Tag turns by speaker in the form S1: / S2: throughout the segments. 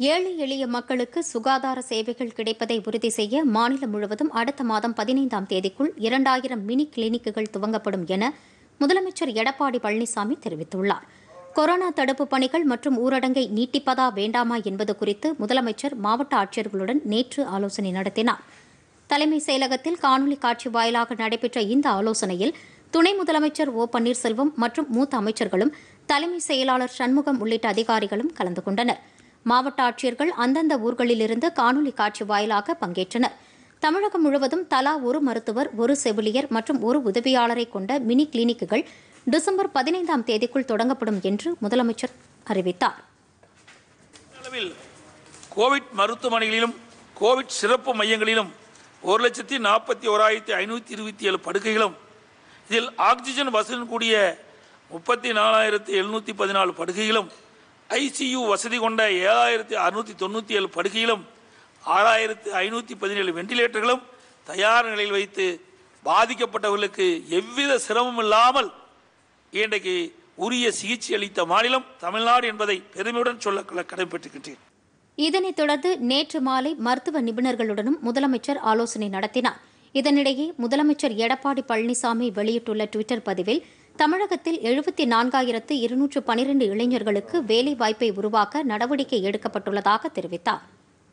S1: ஏழை எளிய மக்களுக்கு சுகாதார சேவைகள் கிடைப்பதை உறுதி செய்ய மாநிலம் முழுவதும் அடுத்த மாதம் பதினைந்தாம் தேதிக்குள் இரண்டாயிரம் மினி கிளினிக்குகள் துவங்கப்படும் என முதலமைச்சர் எடப்பாடி பழனிசாமி தெரிவித்துள்ளார் கொரோனா தடுப்புப் பணிகள் மற்றும் ஊரடங்கை நீட்டிப்பதா வேண்டாமா என்பது குறித்து முதலமைச்சர் மாவட்ட ஆட்சியர்களுடன் நேற்று ஆலோசனை நடத்தினார் தலைமைச் செயலகத்தில் காணொலி காட்சி வாயிலாக நடைபெற்ற இந்த ஆலோசனையில் துணை முதலமைச்சர் ஓ பன்னீர்செல்வம் மற்றும் மூத்த அமைச்சர்களும் தலைமை செயலாளர் சண்முகம் உள்ளிட்ட அதிகாரிகளும் கலந்து கொண்டனர் மாவட்ட ஆட்சியர்கள் அந்தந்த ஊர்களிலிருந்து காணொலி காட்சி வாயிலாக பங்கேற்றனர் தமிழகம் முழுவதும் தலா ஒரு மருத்துவர் ஒரு செவிலியர் மற்றும் ஒரு உதவியாளரை கொண்ட மினி கிளினிக்குகள் டிசம்பர் பதினைந்தாம் தேதிக்குள் தொடங்கப்படும் என்று முதலமைச்சர் அறிவித்தார்
S2: அளவில் கோவிட் மருத்துவமனைகளிலும் கோவிட் சிறப்பு மையங்களிலும் ஒரு லட்சத்தி நாற்பத்தி ஓராயிரத்தி ஐநூற்றி இருபத்தி ஏழு படுக்கைகளும் இதில் ஆக்சிஜன் வசதியுடன் கூடிய முப்பத்தி நாலாயிரத்தி எழுநூற்றி பதினாலு படுக்கைகளும் ஐசியு வசதி கொண்ட ஏழாயிரத்தி அறுநூற்றி தொண்ணூற்றி ஏழு படுக்கைகளும் ஆறாயிரத்தி ஐநூற்றி பதினேழு வெண்டிலேட்டர்களும் தயார் நிலையில் வைத்து பாதிக்கப்பட்டவர்களுக்கு எவ்வித சிரமம் இல்லாமல் இன்றைக்கு உரிய சிகிச்சை அளித்த மாநிலம் தமிழ்நாடு என்பதை பெருமையுடன் சொல்ல கடமைப்பட்டிருக்கின்றேன்
S1: இதனைத் தொடர்ந்து நேற்று மாலை மருத்துவ நிபுணர்களுடனும் முதலமைச்சர் ஆலோசனை நடத்தினார் இதனிடையே முதலமைச்சர் எடப்பாடி பழனிசாமி வெளியிட்டுள்ள டுவிட்டர் பதிவில் தமிழகத்தில் எழுபத்தி நான்காயிரத்து இருநூற்று பனிரெண்டு இளைஞர்களுக்கு வேலை வாய்ப்பை உருவாக்க நடவடிக்கை எடுக்கப்பட்டுள்ளதாக தெரிவித்தார்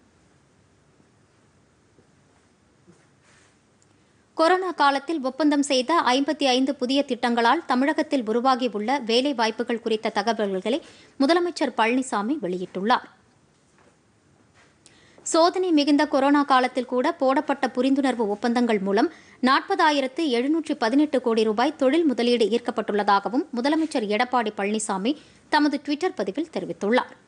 S1: கொரோனா காலத்தில் ஒப்பந்தம் செய்த ஐம்பத்தி ஐந்து புதிய திட்டங்களால் தமிழகத்தில் உருவாகியுள்ள வேலை வாய்ப்புகள் குறித்த தகவல்களை முதலமைச்சர் பழனிசாமி வெளியிட்டுள்ளார் சோதனை மிகுந்த கொரோனா காலத்தில் கூட போடப்பட்ட புரிந்துணர்வு ஒப்பந்தங்கள் மூலம் நாற்பதாயிரத்து எழுநூற்றி பதினெட்டு கோடி ரூபாய் தொழில் முதலீடு ஈர்க்கப்பட்டுள்ளதாகவும் முதலமைச்சர் எடப்பாடி பழனிசாமி தமது டுவிட்டர் பதிவில் தெரிவித்துள்ளார்